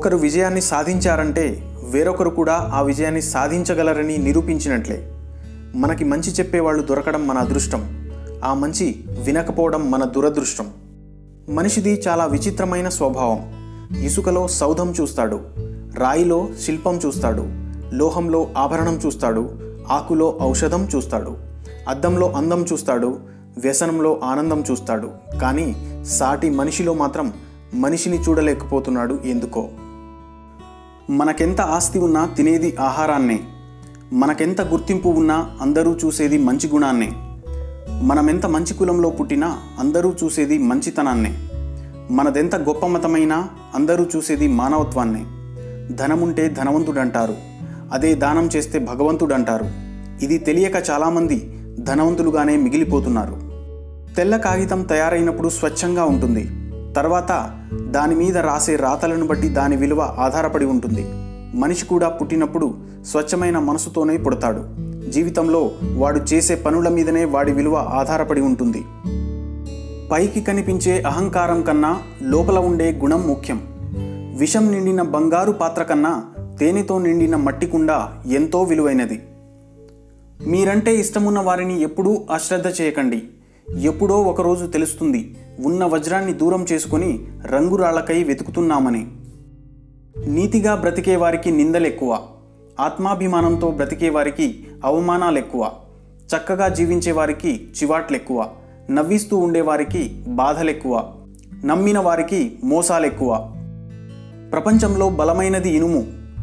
ఒకరు విజయాన్ని సాధించారంటే వేరొకరు కూడా ఆ విజయాన్ని సాధించగలరని నిరూపించినట్లే మనకి మంచి చెప్పేవాళ్ళు దొరకడం మన అదృష్టం ఆ మంచి వినకపోవడం మన దురదృష్టం మనిషిది చాలా విచిత్రమైన స్వభావం ఇసుకలో సౌధం చూస్తాడు రాయిలో శిల్పం చూస్తాడు లోహంలో ఆభరణం చూస్తాడు ఆకులో ఔషధం చూస్తాడు అద్దంలో అందం చూస్తాడు వ్యసనంలో ఆనందం చూస్తాడు కానీ సాటి మనిషిలో మాత్రం మనిషిని చూడలేకపోతున్నాడు ఎందుకో మనకెంత ఆస్తి ఉన్నా తినేది ఆహారాన్నే మనకెంత గుర్తింపు ఉన్నా అందరూ చూసేది మంచి గుణాన్నే మనమెంత మంచి కులంలో పుట్టినా అందరూ చూసేది మంచితనాన్నే మనదెంత గొప్ప మతమైనా అందరూ చూసేది మానవత్వాన్నే ధనముంటే ధనవంతుడంటారు అదే దానం చేస్తే భగవంతుడంటారు ఇది తెలియక చాలామంది ధనవంతులుగానే మిగిలిపోతున్నారు తెల్ల కాగితం తయారైనప్పుడు స్వచ్ఛంగా ఉంటుంది తర్వాత దాని మీద రాసే రాతలను బట్టి దాని విలువ ఆధారపడి ఉంటుంది మనిషి కూడా పుట్టినప్పుడు స్వచ్ఛమైన మనసుతోనే పుడతాడు జీవితంలో వాడు చేసే పనుల మీదనే వాడి విలువ ఆధారపడి ఉంటుంది పైకి కనిపించే అహంకారం కన్నా లోపల ఉండే గుణం ముఖ్యం విషం నిండిన బంగారు పాత్ర కన్నా తేనెతో నిండిన మట్టి కుండ ఎంతో విలువైనది మీరంటే ఇష్టమున్న వారిని ఎప్పుడూ అశ్రద్ధ చేయకండి ఎప్పుడో ఒకరోజు తెలుస్తుంది ఉన్న వజ్రాన్ని దూరం చేసుకొని రంగురాళ్లకై వెతుకుతున్నామని నీతిగా బ్రతికే వారికి నిందలెక్కువ ఆత్మాభిమానంతో బ్రతికే వారికి అవమానాలెక్కువ చక్కగా జీవించే వారికి చివాట్లెక్కువ నవ్విస్తూ ఉండేవారికి బాధలెక్కువ నమ్మిన వారికి మోసాలెక్కువ ప్రపంచంలో బలమైనది ఇనుము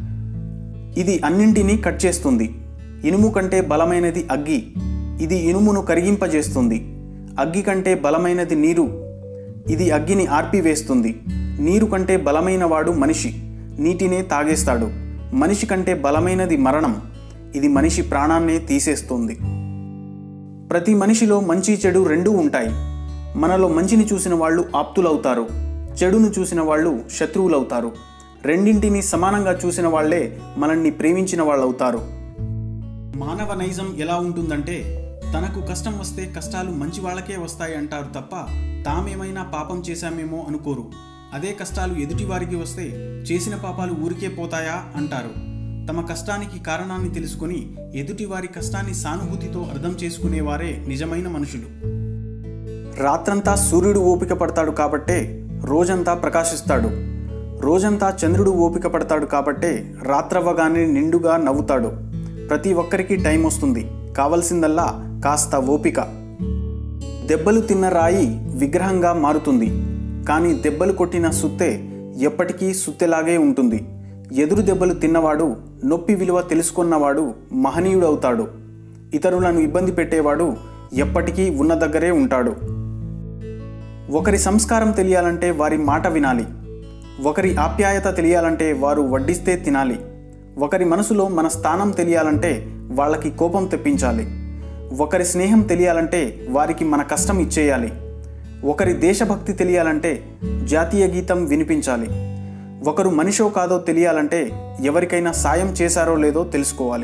ఇది అన్నింటినీ కట్ చేస్తుంది ఇనుము కంటే బలమైనది అగ్గి ఇది ఇనుమును కరిగింపజేస్తుంది అగ్గి కంటే బలమైనది నీరు ఇది అగ్గిని ఆర్పివేస్తుంది నీరు కంటే బలమైన వాడు మనిషి నీటినే తాగేస్తాడు మనిషి కంటే బలమైనది మరణం ఇది మనిషి ప్రాణాన్నే తీసేస్తుంది ప్రతి మనిషిలో మంచి చెడు రెండూ ఉంటాయి మనలో మంచిని చూసిన వాళ్ళు ఆప్తులవుతారు చెడును చూసిన వాళ్ళు శత్రువులవుతారు రెండింటిని సమానంగా చూసిన వాళ్లే మనల్ని ప్రేమించిన వాళ్ళవుతారు మానవ నైజం ఎలా ఉంటుందంటే తనకు కష్టం వస్తే కష్టాలు మంచి వాళ్ళకే వస్తాయి అంటారు తప్ప తామేమైనా పాపం చేశామేమో అనుకోరు అదే కష్టాలు ఎదుటివారికి వస్తే చేసిన పాపాలు ఊరికే పోతాయా అంటారు తమ కష్టానికి కారణాన్ని తెలుసుకొని ఎదుటివారి కష్టాన్ని సానుభూతితో అర్థం చేసుకునేవారే నిజమైన మనుషులు రాత్రంతా సూర్యుడు ఓపిక పడతాడు కాబట్టే రోజంతా ప్రకాశిస్తాడు రోజంతా చంద్రుడు ఓపిక పడతాడు కాబట్టే రాత్రవ్వగానే నిండుగా నవ్వుతాడు ప్రతి ఒక్కరికి టైం వస్తుంది కావలసిందల్లా కాస్త ఓపిక దెబ్బలు తిన్న రాయి విగ్రహంగా మారుతుంది కానీ దెబ్బలు కొట్టిన సుత్తె ఎప్పటికీ సుత్తెలాగే ఉంటుంది ఎదురు దెబ్బలు తిన్నవాడు నొప్పి విలువ తెలుసుకున్నవాడు మహనీయుడవుతాడు ఇతరులను ఇబ్బంది పెట్టేవాడు ఎప్పటికీ ఉన్న దగ్గరే ఉంటాడు ఒకరి సంస్కారం తెలియాలంటే వారి మాట వినాలి ఒకరి ఆప్యాయత తెలియాలంటే వారు వడ్డిస్తే తినాలి ఒకరి మనసులో మన స్థానం తెలియాలంటే వాళ్ళకి కోపం తెప్పించాలి ఒకరి స్నేహం తెలియాలంటే వారికి మన కష్టం ఇచ్చేయాలి ఒకరి దేశభక్తి తెలియాలంటే జాతీయ గీతం వినిపించాలి ఒకరు మనిషో కాదో తెలియాలంటే ఎవరికైనా సాయం చేశారో లేదో తెలుసుకోవాలి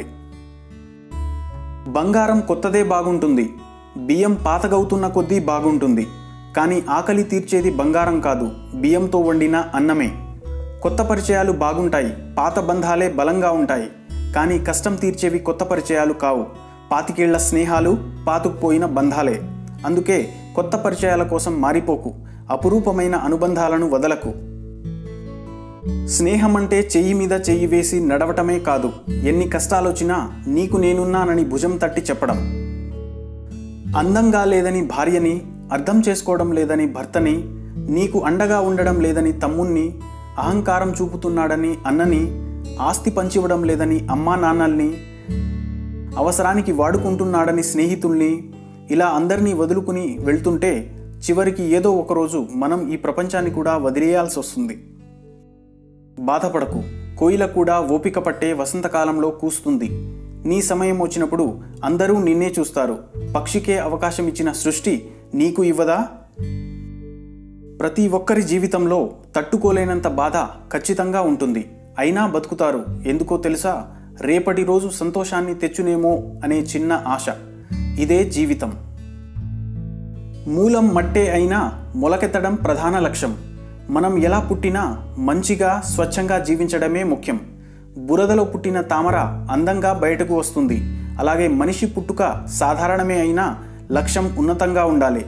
బంగారం కొత్తదే బాగుంటుంది బియ్యం పాతగవుతున్న కొద్దీ బాగుంటుంది కానీ ఆకలి తీర్చేది బంగారం కాదు బియ్యంతో వండిన అన్నమే కొత్త పరిచయాలు బాగుంటాయి పాత బంధాలే బలంగా ఉంటాయి కానీ కష్టం తీర్చేవి కొత్త పరిచయాలు కావు పాతికేళ్ల స్నేహాలు పాతుకుపోయిన బంధాలే అందుకే కొత్త పరిచయాల కోసం మారిపోకు అపురూపమైన అనుబంధాలను వదలకు స్నేహం అంటే చెయ్యి మీద చెయ్యి వేసి నడవటమే కాదు ఎన్ని కష్టాలొచ్చినా నీకు నేనున్నానని భుజం తట్టి చెప్పడం అందంగా లేదని భార్యని అర్థం చేసుకోవడం లేదని భర్తని నీకు అండగా ఉండడం లేదని తమ్ముణ్ణి అహంకారం చూపుతున్నాడని అన్నని ఆస్తి పంచివ్వడం లేదని అమ్మా నాన్నల్ని అవసరానికి వాడుకుంటున్నాడని స్నేహితుల్ని ఇలా అందరినీ వదులుకుని వెళ్తుంటే చివరికి ఏదో ఒకరోజు మనం ఈ ప్రపంచాన్ని కూడా వదిలేయాల్సి వస్తుంది బాధపడకు కోయిల కూడా ఓపిక పట్టే వసంతకాలంలో కూస్తుంది నీ సమయం వచ్చినప్పుడు అందరూ నిన్నే చూస్తారు పక్షికే అవకాశం ఇచ్చిన సృష్టి నీకు ఇవ్వదా ప్రతి ఒక్కరి జీవితంలో తట్టుకోలేనంత బాధ ఖచ్చితంగా ఉంటుంది అయినా బతుకుతారు ఎందుకో తెలుసా రేపటి రోజు సంతోషాన్ని తెచ్చునేమో అనే చిన్న ఆశ ఇదే జీవితం మూలం మట్టే అయినా మొలకెత్తడం ప్రధాన లక్ష్యం మనం ఎలా పుట్టినా మంచిగా స్వచ్ఛంగా జీవించడమే ముఖ్యం బురదలో పుట్టిన తామర అందంగా బయటకు వస్తుంది అలాగే మనిషి పుట్టుక సాధారణమే అయినా లక్ష్యం ఉన్నతంగా ఉండాలి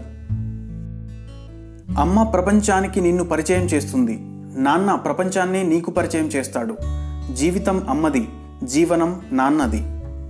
అమ్మ ప్రపంచానికి నిన్ను పరిచయం చేస్తుంది నాన్న ప్రపంచాన్నే నీకు పరిచయం చేస్తాడు జీవితం అమ్మది జీవనం నాన్నది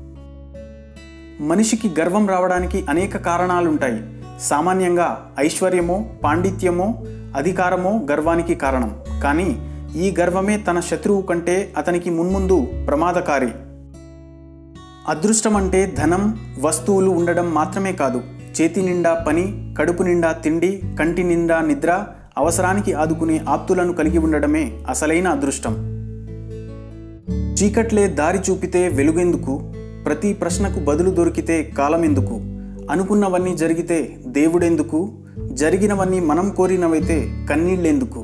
మనిషికి గర్వం రావడానికి అనేక కారణాలుంటాయి సామాన్యంగా ఐశ్వర్యమో పాండిత్యమో అధికారమో గర్వానికి కారణం కానీ ఈ గర్వమే తన శత్రువు కంటే అతనికి మున్ముందు ప్రమాదకారి అదృష్టం అంటే ధనం వస్తువులు ఉండడం మాత్రమే కాదు చేతి నిండా పని కడుపు నిండా తిండి కంటి నిండా నిద్ర అవసరానికి ఆదుకునే ఆప్తులను కలిగి ఉండడమే అసలైన అదృష్టం చీకట్లే దారి చూపితే వెలుగెందుకు ప్రతి ప్రశ్నకు బదులు దొరికితే కాలమెందుకు అనుకున్నవన్నీ జరిగితే దేవుడెందుకు జరిగినవన్నీ మనం కోరినవైతే కన్నీళ్ళెందుకు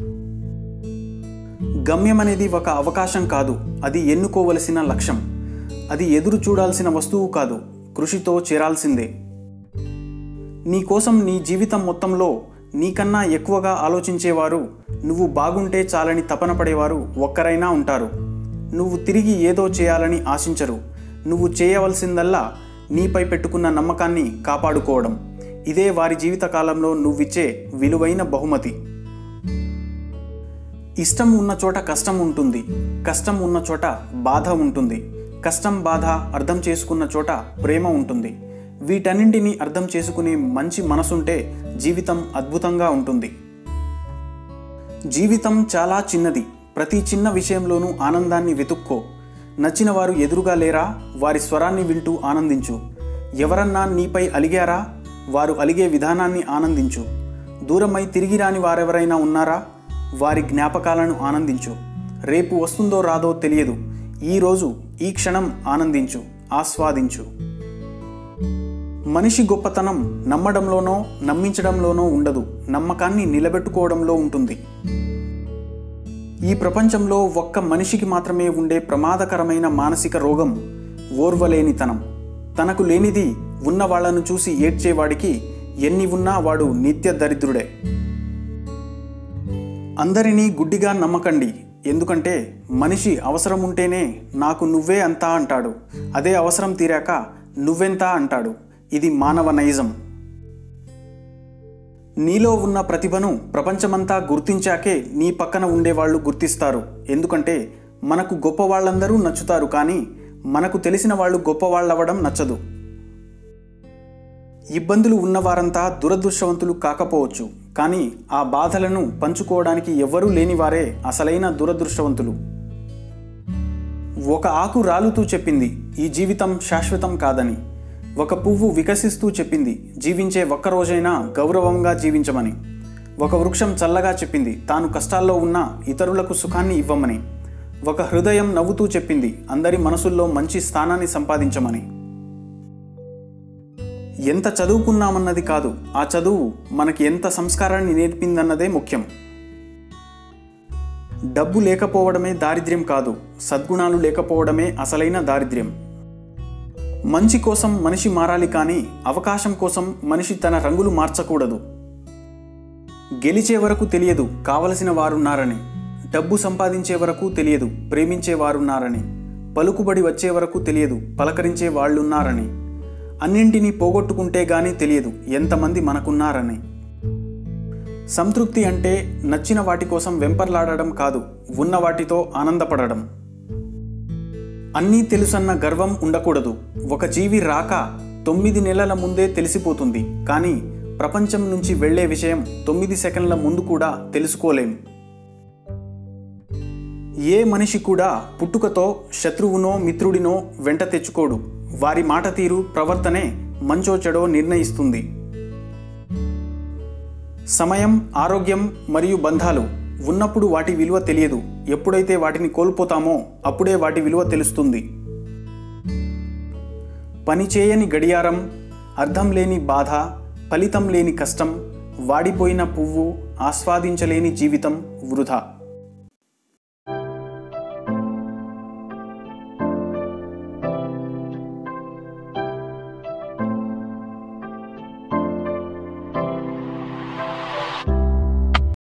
గమ్యం అనేది ఒక అవకాశం కాదు అది ఎన్నుకోవలసిన లక్ష్యం అది ఎదురు చూడాల్సిన వస్తువు కాదు కృషితో చేరాల్సిందే నీ కోసం నీ జీవితం మొత్తంలో నీకన్నా ఎక్కువగా ఆలోచించేవారు నువ్వు బాగుంటే చాలని తపన పడేవారు ఒక్కరైనా ఉంటారు నువ్వు తిరిగి ఏదో చేయాలని ఆశించరు నువ్వు చేయవలసిందల్లా నీపై పెట్టుకున్న నమ్మకాన్ని కాపాడుకోవడం ఇదే వారి జీవితకాలంలో నువ్విచ్చే విలువైన బహుమతి ఇష్టం ఉన్న చోట కష్టం ఉంటుంది కష్టం ఉన్న చోట బాధ ఉంటుంది కష్టం బాధ అర్థం చేసుకున్న చోట ప్రేమ ఉంటుంది వీటన్నింటినీ అర్థం చేసుకునే మంచి మనసుంటే జీవితం అద్భుతంగా ఉంటుంది జీవితం చాలా చిన్నది ప్రతి చిన్న విషయంలోనూ ఆనందాన్ని వెతుక్కో నచ్చిన వారు ఎదురుగా లేరా వారి స్వరాన్ని వింటూ ఆనందించు ఎవరన్నా నీపై అలిగారా వారు అలిగే విధానాన్ని ఆనందించు దూరమై తిరిగి రాని వారెవరైనా ఉన్నారా వారి జ్ఞాపకాలను ఆనందించు రేపు వస్తుందో రాదో తెలియదు ఈరోజు ఈ క్షణం ఆనందించు ఆస్వాదించు మనిషి గొప్పతనం నమ్మడంలోనో నమ్మించడంలోనో ఉండదు నమ్మకాన్ని నిలబెట్టుకోవడంలో ఉంటుంది ఈ ప్రపంచంలో ఒక్క మనిషికి మాత్రమే ఉండే ప్రమాదకరమైన మానసిక రోగం ఓర్వలేనితనం తనకు లేనిది ఉన్న వాళ్లను చూసి ఏడ్చేవాడికి ఎన్ని ఉన్నా వాడు నిత్య దరిద్రుడే అందరినీ గుడ్డిగా నమ్మకండి ఎందుకంటే మనిషి అవసరం ఉంటేనే నాకు నువ్వే అంతా అంటాడు అదే అవసరం తీరాక నువ్వెంత అంటాడు ఇది మానవ నైజం నీలో ఉన్న ప్రతిభను ప్రపంచమంతా గుర్తించాకే నీ పక్కన ఉండేవాళ్ళు గుర్తిస్తారు ఎందుకంటే మనకు గొప్ప వాళ్ళందరూ నచ్చుతారు కానీ మనకు తెలిసిన వాళ్ళు గొప్పవాళ్ళవడం నచ్చదు ఇబ్బందులు ఉన్నవారంతా దురదృష్టవంతులు కాకపోవచ్చు కానీ ఆ బాధలను పంచుకోవడానికి ఎవ్వరూ లేనివారే అసలైన దురదృష్టవంతులు ఒక ఆకు రాలుతూ చెప్పింది ఈ జీవితం శాశ్వతం కాదని ఒక పువ్వు వికసిస్తూ చెప్పింది జీవించే ఒక్క రోజైనా గౌరవంగా జీవించమని ఒక వృక్షం చల్లగా చెప్పింది తాను కష్టాల్లో ఉన్న ఇతరులకు సుఖాన్ని ఇవ్వమని ఒక హృదయం నవ్వుతూ చెప్పింది అందరి మనసుల్లో మంచి స్థానాన్ని సంపాదించమని ఎంత చదువుకున్నామన్నది కాదు ఆ చదువు మనకి ఎంత సంస్కారాన్ని నేర్పిందన్నదే ముఖ్యం డబ్బు లేకపోవడమే దారిద్ర్యం కాదు సద్గుణాలు లేకపోవడమే అసలైన దారిద్ర్యం మంచి కోసం మనిషి మారాలి కానీ అవకాశం కోసం మనిషి తన రంగులు మార్చకూడదు గెలిచే వరకు తెలియదు కావలసిన వారున్నారని డబ్బు సంపాదించే వరకు తెలియదు ప్రేమించే వారున్నారని పలుకుబడి వచ్చే వరకు తెలియదు పలకరించే వాళ్ళున్నారని అన్నింటినీ పోగొట్టుకుంటే గానీ తెలియదు ఎంతమంది మనకున్నారని సంతృప్తి అంటే నచ్చిన వాటి కోసం వెంపర్లాడడం కాదు ఉన్న వాటితో ఆనందపడడం అన్నీ తెలుసన్న గర్వం ఉండకూడదు ఒక జీవి రాక తొమ్మిది నెలల ముందే తెలిసిపోతుంది కానీ ప్రపంచం నుంచి వెళ్లే విషయం తొమ్మిది సెకండ్ల ముందు కూడా తెలుసుకోలేం ఏ మనిషి కూడా పుట్టుకతో శత్రువునో మిత్రుడినో వెంట తెచ్చుకోడు వారి మాట తీరు ప్రవర్తనే మంచో చెడో నిర్ణయిస్తుంది సమయం ఆరోగ్యం మరియు బంధాలు ఉన్నప్పుడు వాటి విలువ తెలియదు ఎప్పుడైతే వాటిని కోల్పోతామో అప్పుడే వాటి విలువ తెలుస్తుంది పనిచేయని గడియారం అర్థం లేని బాధ ఫలితం లేని కష్టం వాడిపోయిన పువ్వు ఆస్వాదించలేని జీవితం వృధా